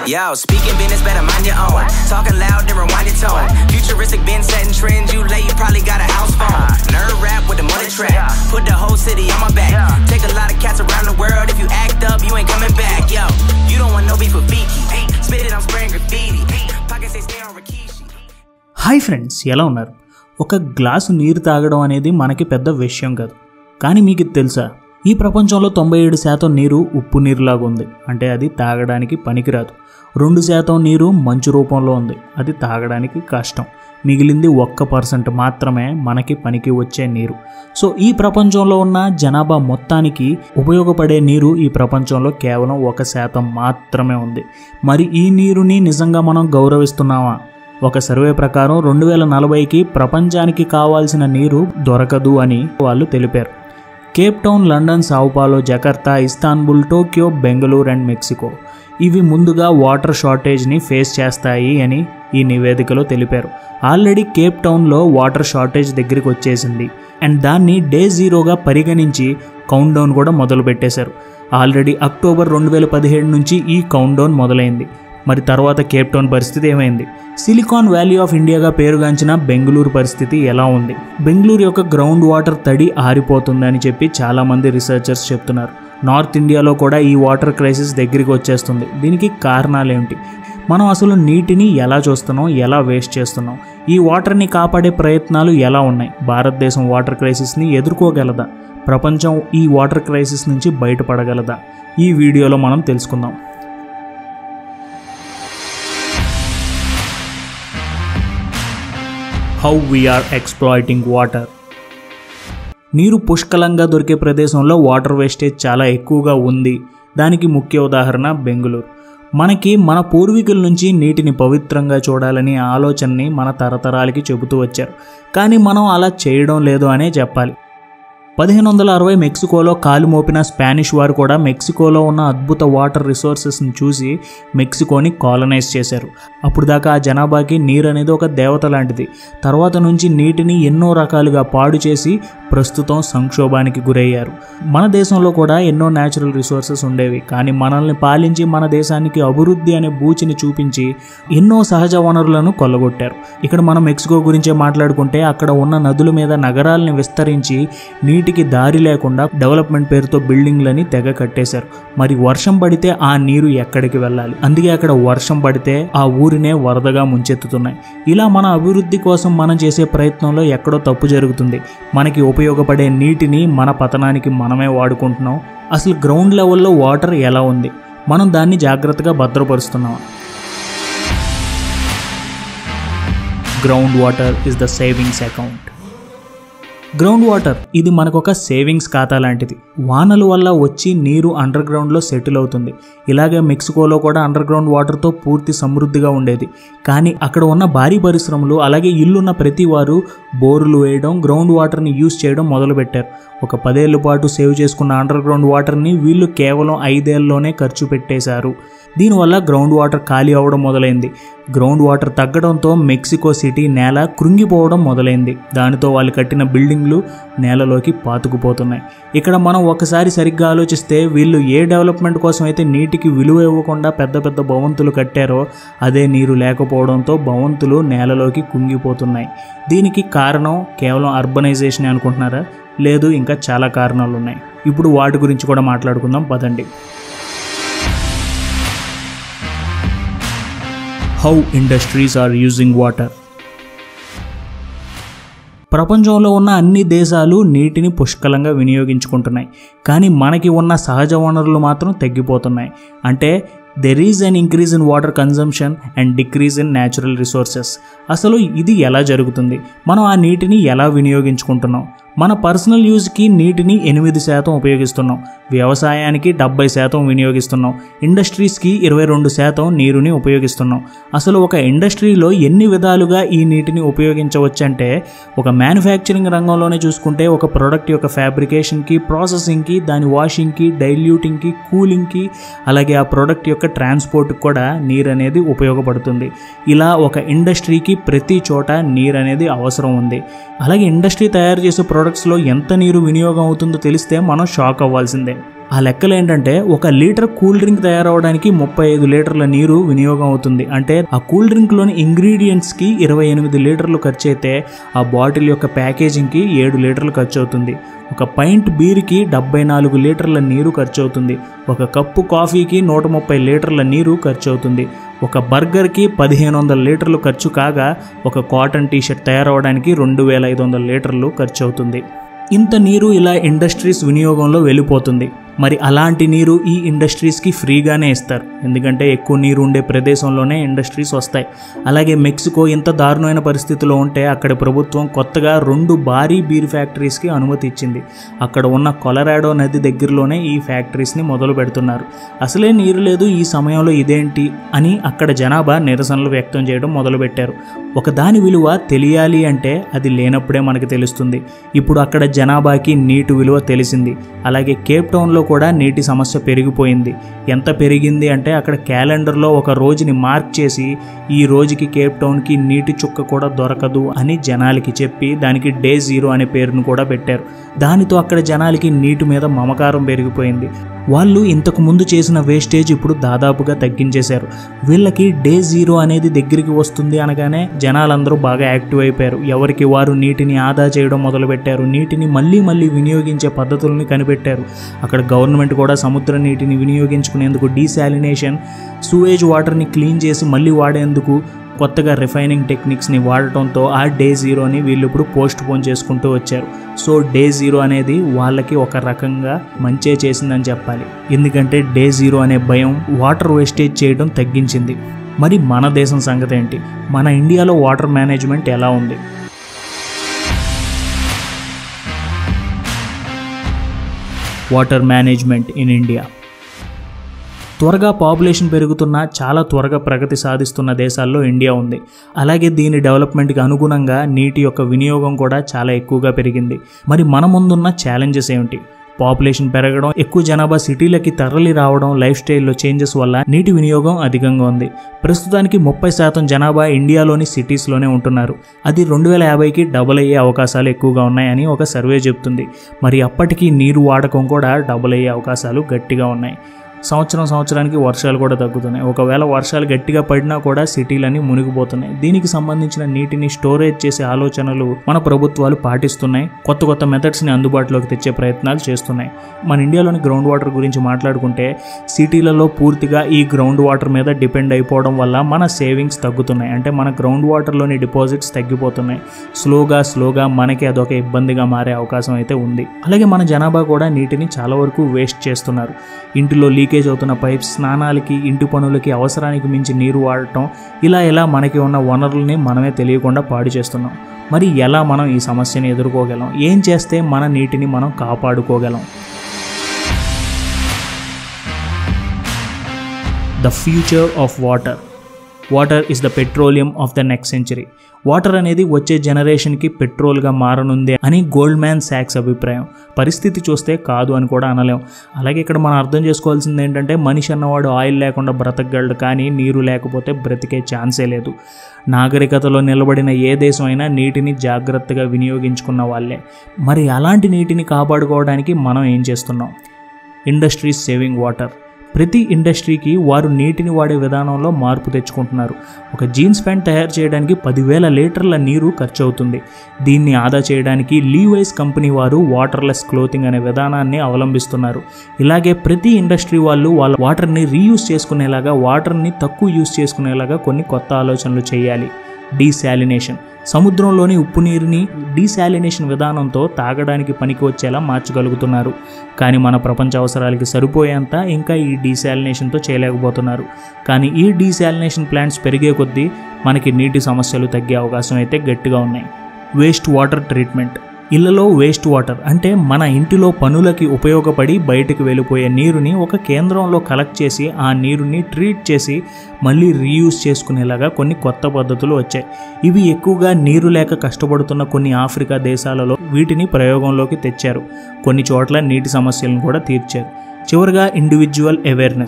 Yo, speaking business, better mind your own. Talking loud, then rewind your tone. Futuristic, been setting trends. You late, you probably got a house phone. Nerd rap with the money track. Put the whole city on my back. Take a lot of cats around the world. If you act up, you ain't coming back. Yo, you don't want no beef with Fiki. Spit it, I'm spraying graffiti. Pockets say stay on Rikishi. Hi friends ఎలా ఉన్నారు ఒక glass నీరు తాగడం అనేది మనకి పెద్ద విషయం కాదు కానీ మీకు ఇది తెలుసా ఈ ప్రపంచంలో తొంభై ఏడు శాతం నీరు ఉప్పు నీరులాగా ఉంది అంటే అది తాగడానికి పనికిరాదు రెండు శాతం నీరు మంచు రూపంలో ఉంది అది తాగడానికి కష్టం మిగిలింది ఒక్క పర్సెంట్ మాత్రమే మనకి పనికి వచ్చే నీరు సో ఈ ప్రపంచంలో ఉన్న జనాభా మొత్తానికి ఉపయోగపడే నీరు ఈ ప్రపంచంలో కేవలం ఒక శాతం మాత్రమే ఉంది మరి ఈ నీరుని నిజంగా మనం గౌరవిస్తున్నామా ఒక సర్వే ప్రకారం రెండు వేల నలభైకి ప్రపంచానికి కావాల్సిన నీరు దొరకదు అని వాళ్ళు తెలిపారు Cape Town London Sao Paulo Jakarta Istanbul Tokyo Bengaluru and Mexico ఇవి ముందుగా వాటర్ షార్టేజ్ని ఫేస్ చేస్తాయి అని ఈ నివేదికలో తెలిపారు ఆల్రెడీ కేప్ టౌన్లో వాటర్ షార్టేజ్ దగ్గరికి వచ్చేసింది అండ్ దాన్ని డే జీరోగా పరిగణించి కౌంట్ డౌన్ కూడా మొదలు పెట్టేశారు ఆల్రెడీ అక్టోబర్ రెండు వేల పదిహేడు నుంచి ఈ కౌంట్ డౌన్ మొదలైంది మరి తర్వాత కేప్ టౌన్ పరిస్థితి ఏమైంది సిలికాన్ వ్యాలీ ఆఫ్ ఇండియాగా పేరుగాంచిన బెంగళూరు పరిస్థితి ఎలా ఉంది బెంగళూరు యొక్క గ్రౌండ్ వాటర్ తడి ఆరిపోతుందని చెప్పి చాలామంది రీసెర్చర్స్ చెప్తున్నారు నార్త్ ఇండియాలో కూడా ఈ వాటర్ క్రైసిస్ దగ్గరికి వచ్చేస్తుంది దీనికి కారణాలు ఏమిటి మనం అసలు నీటిని ఎలా చూస్తున్నాం ఎలా వేస్ట్ చేస్తున్నాం ఈ వాటర్ని కాపాడే ప్రయత్నాలు ఎలా ఉన్నాయి భారతదేశం వాటర్ క్రైసిస్ని ఎదుర్కోగలదా ప్రపంచం ఈ వాటర్ క్రైసిస్ నుంచి బయటపడగలదా ఈ వీడియోలో మనం తెలుసుకుందాం హౌ వీఆర్ ఎక్స్ప్లాయిటింగ్ వాటర్ నీరు పుష్కలంగా దొరికే ప్రదేశంలో వాటర్ వేస్టేజ్ చాలా ఎక్కువగా ఉంది దానికి ముఖ్య ఉదాహరణ బెంగళూరు మనకి మన పూర్వీకుల నుంచి నీటిని పవిత్రంగా చూడాలని ఆలోచనని మన తరతరాలకి చెబుతూ వచ్చారు కానీ మనం అలా చేయడం లేదు అనే చెప్పాలి పదిహేను వందల అరవై మెక్సికోలో కాలు మోపిన స్పానిష్ వారు కూడా మెక్సికోలో ఉన్న అద్భుత వాటర్ రిసోర్సెస్ని చూసి మెక్సికోని కాలనైజ్ చేశారు అప్పుడు దాకా ఆ జనాభాకి నీరు అనేది ఒక దేవత లాంటిది తర్వాత నుంచి నీటిని ఎన్నో రకాలుగా పాడు చేసి ప్రస్తుతం సంక్షోభానికి గురయ్యారు మన దేశంలో కూడా ఎన్నో న్యాచురల్ రిసోర్సెస్ ఉండేవి కానీ మనల్ని పాలించి మన దేశానికి అభివృద్ధి అనే బూచిని చూపించి ఎన్నో సహజ వనరులను కొల్లగొట్టారు ఇక్కడ మనం మెక్సికో గురించే మాట్లాడుకుంటే అక్కడ ఉన్న నదుల మీద నగరాలని విస్తరించి నీటికి దారి లేకుండా డెవలప్మెంట్ పేరుతో బిల్డింగ్లని తెగ కట్టేశారు మరి వర్షం పడితే ఆ నీరు ఎక్కడికి వెళ్ళాలి అందుకే అక్కడ వర్షం పడితే ఆ ఊరినే వరదగా ముంచెత్తుతున్నాయి ఇలా మన అభివృద్ధి కోసం మనం చేసే ప్రయత్నంలో ఎక్కడో తప్పు జరుగుతుంది మనకి ఉపయోగపడే నీటిని మన పతనానికి మనమే వాడుకుంటున్నాం అసలు గ్రౌండ్ లెవెల్లో వాటర్ ఎలా ఉంది మనం దాన్ని జాగ్రత్తగా భద్రపరుస్తున్నాం ground water is the savings account ground water ఇది మనకు ఒక సేవింగ్స్ ఖాతా లాంటిది వానల వల్ల వచ్చి నీరు అండర్ గ్రౌండ్లో సెటిల్ అవుతుంది ఇలాగే మెక్సికోలో కూడా అండర్ గ్రౌండ్ వాటర్తో పూర్తి సమృద్ధిగా ఉండేది కానీ అక్కడ ఉన్న భారీ పరిశ్రమలు అలాగే ఇల్లున్న ప్రతి వారు బోరులు వేయడం గ్రౌండ్ వాటర్ని యూజ్ చేయడం మొదలుపెట్టారు ఒక పదేళ్ల పాటు సేవ్ చేసుకున్న అండర్ గ్రౌండ్ వాటర్ని వీళ్ళు కేవలం ఐదేళ్లలోనే ఖర్చు పెట్టేశారు దీనివల్ల గ్రౌండ్ వాటర్ ఖాళీ అవ్వడం మొదలైంది గ్రౌండ్ వాటర్ తగ్గడంతో మెక్సికో సిటీ నేల కృంగిపోవడం మొదలైంది దానితో వాళ్ళు కట్టిన బిల్డింగ్లు నేలలోకి పాతుకుపోతున్నాయి ఇక్కడ మనం ఒకసారి సరిగ్గా ఆలోచిస్తే వీళ్ళు ఏ డెవలప్మెంట్ కోసం అయితే నీటికి విలువ ఇవ్వకుండా పెద్ద పెద్ద భవంతులు కట్టారో అదే నీరు లేకపోవడంతో భవంతులు నేలలోకి కుంగిపోతున్నాయి దీనికి కారణం కేవలం అర్బనైజేషన్ అనుకుంటున్నారా లేదు ఇంకా చాలా కారణాలు ఉన్నాయి ఇప్పుడు వాటి గురించి కూడా మాట్లాడుకుందాం పదండి how industries are using water ప్రపంచంలో ఉన్న అన్ని దేశాలు నీటిని పుష్కలంగా వినియోగించుకుంటున్నాయి కానీ మనకి ఉన్న సహజ వనరులు మాత్రం తగ్గిపోతున్నాయి అంటే there is an increase in water consumption and decrease in natural resources అసలు ఇది ఎలా జరుగుతుంది మనం ఆ నీటిని ఎలా వినియోగించుకుంటున్నాం మన పర్సనల్ యూజ్కి నీటిని ఎనిమిది శాతం ఉపయోగిస్తున్నాం వ్యవసాయానికి డెబ్బై శాతం వినియోగిస్తున్నాం ఇండస్ట్రీస్కి ఇరవై రెండు శాతం నీరుని ఉపయోగిస్తున్నాం అసలు ఒక ఇండస్ట్రీలో ఎన్ని విధాలుగా ఈ నీటిని ఉపయోగించవచ్చంటే ఒక మ్యానుఫ్యాక్చరింగ్ రంగంలోనే చూసుకుంటే ఒక ప్రోడక్ట్ యొక్క ఫ్యాబ్రికేషన్కి ప్రాసెసింగ్కి దాని వాషింగ్కి డైల్యూటింగ్కి కూలింగ్కి అలాగే ఆ ప్రోడక్ట్ యొక్క ట్రాన్స్పోర్ట్కి కూడా నీరు అనేది ఉపయోగపడుతుంది ఇలా ఒక ఇండస్ట్రీకి ప్రతి చోట నీరు అనేది అవసరం ఉంది అలాగే ఇండస్ట్రీ తయారు చేసే ప్రోడక్ట్స్లో ఎంత నీరు వినియోగం అవుతుందో తెలిస్తే మనం షాక్ అవ్వాల్సిందే ఆ లెక్కలు ఏంటంటే ఒక లీటర్ కూల్ డ్రింక్ తయారవడానికి ముప్పై ఐదు లీటర్ల నీరు వినియోగం అవుతుంది అంటే ఆ కూల్ డ్రింక్లోని ఇంగ్రీడియంట్స్కి ఇరవై ఎనిమిది లీటర్లు ఖర్చు అయితే ఆ బాటిల్ యొక్క ప్యాకేజింగ్కి ఏడు లీటర్లు ఖర్చు అవుతుంది ఒక పైంట్ బీర్కి డెబ్బై నాలుగు లీటర్ల నీరు ఖర్చు అవుతుంది ఒక కప్పు కాఫీకి నూట ముప్పై లీటర్ల నీరు ఖర్చు అవుతుంది ఒక బర్గర్కి పదిహేను వందల లీటర్లు ఖర్చు కాగా ఒక కాటన్ టీషర్ట్ తయారవడానికి రెండు వేల ఐదు వందల లీటర్లు ఖర్చు అవుతుంది ఇంత నీరు ఇలా ఇండస్ట్రీస్ వినియోగంలో వెళ్ళిపోతుంది మరి అలాంటి నీరు ఈ ఇండస్ట్రీస్కి ఫ్రీగానే ఇస్తారు ఎందుకంటే ఎక్కువ నీరు ఉండే ప్రదేశంలోనే ఇండస్ట్రీస్ వస్తాయి అలాగే మెక్సికో ఇంత దారుణమైన పరిస్థితిలో ఉంటే అక్కడ ప్రభుత్వం కొత్తగా రెండు భారీ బీర్ ఫ్యాక్టరీస్కి అనుమతి ఇచ్చింది అక్కడ ఉన్న కొలరాడో నది దగ్గరలోనే ఈ ఫ్యాక్టరీస్ని మొదలు పెడుతున్నారు అసలే నీరు లేదు ఈ సమయంలో ఇదేంటి అని అక్కడ జనాభా నిరసనలు వ్యక్తం చేయడం మొదలుపెట్టారు ఒక దాని విలువ తెలియాలి అంటే అది లేనప్పుడే మనకు తెలుస్తుంది ఇప్పుడు అక్కడ జనాభాకి నీటి విలువ తెలిసింది అలాగే కేప్ టౌన్లో కూడా నీటి సమస్య పెరిగిపోయింది ఎంత పెరిగింది అంటే అక్కడ క్యాలెండర్లో ఒక రోజుని మార్క్ చేసి ఈ రోజుకి కేప్ టౌన్కి నీటి చుక్క కూడా దొరకదు అని జనాలకి చెప్పి దానికి డే జీరో అనే పేరును కూడా పెట్టారు దానితో అక్కడ జనాలకి నీటి మీద మమకారం పెరిగిపోయింది వాళ్ళు ఇంతకు ముందు చేసిన వేస్టేజ్ ఇప్పుడు దాదాపుగా తగ్గించేశారు వీళ్ళకి డే జీరో అనేది దగ్గరికి వస్తుంది అనగానే జనాలందరూ బాగా యాక్టివ్ అయిపోయారు ఎవరికి వారు నీటిని ఆదా చేయడం మొదలుపెట్టారు నీటిని మళ్ళీ మళ్ళీ వినియోగించే పద్ధతుల్ని కనిపెట్టారు అక్కడ గవర్నమెంట్ కూడా సముద్ర నీటిని వినియోగించుకునేందుకు డీశాలినేషన్ సూవేజ్ వాటర్ని క్లీన్ చేసి మళ్ళీ వాడేందుకు కొత్తగా రిఫైనింగ్ టెక్నిక్స్ని వాడటంతో ఆ డే జీరోని వీళ్ళు ఇప్పుడు పోస్ట్ పోన్ చేసుకుంటూ వచ్చారు సో డే జీరో అనేది వాళ్ళకి ఒక రకంగా మంచే చేసిందని చెప్పాలి ఎందుకంటే డే జీరో అనే భయం వాటర్ వేస్టేజ్ చేయడం తగ్గించింది మరి మన దేశం సంగతి ఏంటి మన ఇండియాలో వాటర్ మేనేజ్మెంట్ ఎలా ఉంది వాటర్ మేనేజ్మెంట్ ఇన్ ఇండియా త్వరగా పాపులేషన్ పెరుగుతున్న చాలా త్వరగా ప్రగతి సాధిస్తున్న దేశాల్లో ఇండియా ఉంది అలాగే దీని డెవలప్మెంట్కి అనుగుణంగా నీటి యొక్క వినియోగం కూడా చాలా ఎక్కువగా పెరిగింది మరి మన ముందున్న ఛాలెంజెస్ ఏమిటి పాపులేషన్ పెరగడం ఎక్కువ జనాభా సిటీలకి తరలి రావడం లైఫ్ స్టైల్లో చేంజెస్ వల్ల నీటి వినియోగం అధికంగా ఉంది ప్రస్తుతానికి ముప్పై శాతం జనాభా ఇండియాలోని సిటీస్లోనే ఉంటున్నారు అది రెండు వేల యాభైకి డబుల్ అయ్యే అవకాశాలు ఎక్కువగా ఉన్నాయని ఒక సర్వే చెబుతుంది మరి అప్పటికి నీరు వాడకం కూడా డబుల్ అయ్యే అవకాశాలు గట్టిగా ఉన్నాయి సంవత్సరం సంవత్సరానికి వర్షాలు కూడా తగ్గుతున్నాయి ఒకవేళ వర్షాలు గట్టిగా పడినా కూడా సిటీలన్నీ మునిగిపోతున్నాయి దీనికి సంబంధించిన నీటిని స్టోరేజ్ చేసే ఆలోచనలు మన ప్రభుత్వాలు పాటిస్తున్నాయి కొత్త కొత్త మెథడ్స్ని అందుబాటులోకి తెచ్చే ప్రయత్నాలు చేస్తున్నాయి మన ఇండియాలోని గ్రౌండ్ వాటర్ గురించి మాట్లాడుకుంటే సిటీలలో పూర్తిగా ఈ గ్రౌండ్ వాటర్ మీద డిపెండ్ అయిపోవడం వల్ల మన సేవింగ్స్ తగ్గుతున్నాయి అంటే మన గ్రౌండ్ వాటర్లోని డిపాజిట్స్ తగ్గిపోతున్నాయి స్లోగా స్లోగా మనకి అదొక ఇబ్బందిగా మారే అవకాశం అయితే ఉంది అలాగే మన జనాభా కూడా నీటిని చాలా వరకు వేస్ట్ చేస్తున్నారు ఇంటిలో లీకేజ్ అవుతున్న పైప్స్ స్నానాలకి ఇంటి పనులకి అవసరానికి మించి నీరు వాడటం ఇలా ఇలా మనకి ఉన్న వనరుల్ని మనమే తెలియకుండా పాడు చేస్తున్నాం మరి ఎలా మనం ఈ సమస్యని ఎదుర్కోగలం ఏం చేస్తే మన నీటిని మనం కాపాడుకోగలం the future of water water is the petroleum of the next century water అనేది వచ్చే జనరేషన్కి పెట్రోల్గా మారనుంది అని గోల్డ్ మ్యాన్ శాక్స్ అభిప్రాయం పరిస్థితి చూస్తే కాదు అని కూడా అనలేం అలాగే ఇక్కడ మనం అర్థం చేసుకోవాల్సింది ఏంటంటే మనిషి అన్నవాడు ఆయిల్ లేకుండా బ్రతకగలడు కానీ నీరు లేకపోతే బ్రతికే ఛాన్సే లేదు నాగరికతలో నిలబడిన ఏ దేశం అయినా నీటిని జాగ్రత్తగా వినియోగించుకున్న వాళ్ళే మరి అలాంటి నీటిని కాపాడుకోవడానికి మనం ఏం చేస్తున్నాం ఇండస్ట్రీస్ సేవింగ్ వాటర్ ప్రతి ఇండస్ట్రీకి వారు నీటిని వాడే విధానంలో మార్పు తెచ్చుకుంటున్నారు ఒక జీన్స్ ప్యాంట్ తయారు చేయడానికి పదివేల లీటర్ల నీరు ఖర్చు అవుతుంది దీన్ని ఆదా చేయడానికి లీవైస్ కంపెనీ వారు వాటర్లెస్ క్లోతింగ్ అనే విధానాన్ని అవలంబిస్తున్నారు ఇలాగే ప్రతి ఇండస్ట్రీ వాళ్ళు వాళ్ళ వాటర్ని రీయూస్ చేసుకునేలాగా వాటర్ని తక్కువ యూస్ చేసుకునేలాగా కొన్ని కొత్త ఆలోచనలు చేయాలి డీశాలినేషన్ సముద్రంలోని ఉప్పు నీరుని డీశాలినేషన్ విధానంతో తాగడానికి పనికి వచ్చేలా మార్చగలుగుతున్నారు కానీ మన ప్రపంచ అవసరాలకి సరిపోయేంత ఇంకా ఈ డీశాలినేషన్తో చేయలేకపోతున్నారు కానీ ఈ డీశాలినేషన్ ప్లాంట్స్ పెరిగే కొద్దీ మనకి నీటి సమస్యలు తగ్గే అవకాశం అయితే గట్టిగా ఉన్నాయి వేస్ట్ వాటర్ ట్రీట్మెంట్ ఇళ్లలో వేస్ట్ వాటర్ అంటే మన ఇంటిలో పనులకి ఉపయోగపడి బయటకు వెళ్ళిపోయే నీరుని ఒక కేంద్రంలో కలెక్ట్ చేసి ఆ నీరుని ట్రీట్ చేసి మళ్ళీ రీయూజ్ చేసుకునేలాగా కొన్ని కొత్త పద్ధతులు వచ్చాయి ఇవి ఎక్కువగా నీరు లేక కష్టపడుతున్న కొన్ని ఆఫ్రికా దేశాలలో వీటిని ప్రయోగంలోకి తెచ్చారు కొన్ని చోట్ల నీటి సమస్యలను కూడా తీర్చారు చివరిగా ఇండివిజువల్ అవేర్నెస్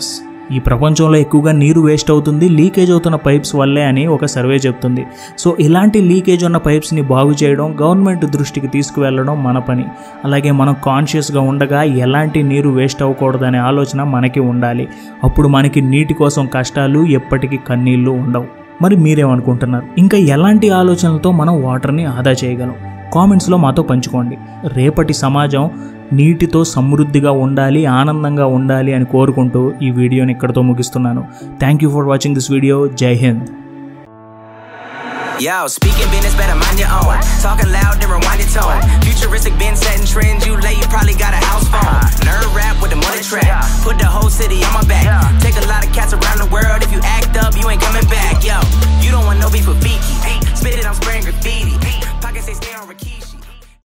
ఈ ప్రపంచంలో ఎక్కువగా నీరు వేస్ట్ అవుతుంది లీకేజ్ అవుతున్న పైప్స్ వల్లే అని ఒక సర్వే చెప్తుంది సో ఇలాంటి లీకేజ్ ఉన్న పైప్స్ని బాగు చేయడం గవర్నమెంట్ దృష్టికి తీసుకువెళ్ళడం మన పని అలాగే మనం కాన్షియస్గా ఉండగా ఎలాంటి నీరు వేస్ట్ అవ్వకూడదనే ఆలోచన మనకి ఉండాలి అప్పుడు మనకి నీటి కోసం కష్టాలు ఎప్పటికీ కన్నీళ్ళు ఉండవు మరి మీరేమనుకుంటున్నారు ఇంకా ఎలాంటి ఆలోచనలతో మనం వాటర్ని ఆదా చేయగలం కామెంట్స్లో మాతో పంచుకోండి రేపటి సమాజం నీటితో సమృద్ధిగా ఉండాలి ఆనందంగా ఉండాలి అని కోరుకుంటూ ఈ వీడియోని ఇక్కడితో ముగిస్తున్నాను thank you for watching this video Jai Hind Yo, speaking business, better mind your own. Talking loud, then rewind your tone. Futuristic, been setting trends. You late, you probably got a house phone. Nerd rap with the money track. Put the whole city on my back. Take a lot of cats around the world. If you act up, you ain't coming back. Yo, you don't want no beef with Fiki. Spit it, I'm spraying graffiti. Pockets say stay on Rikishi.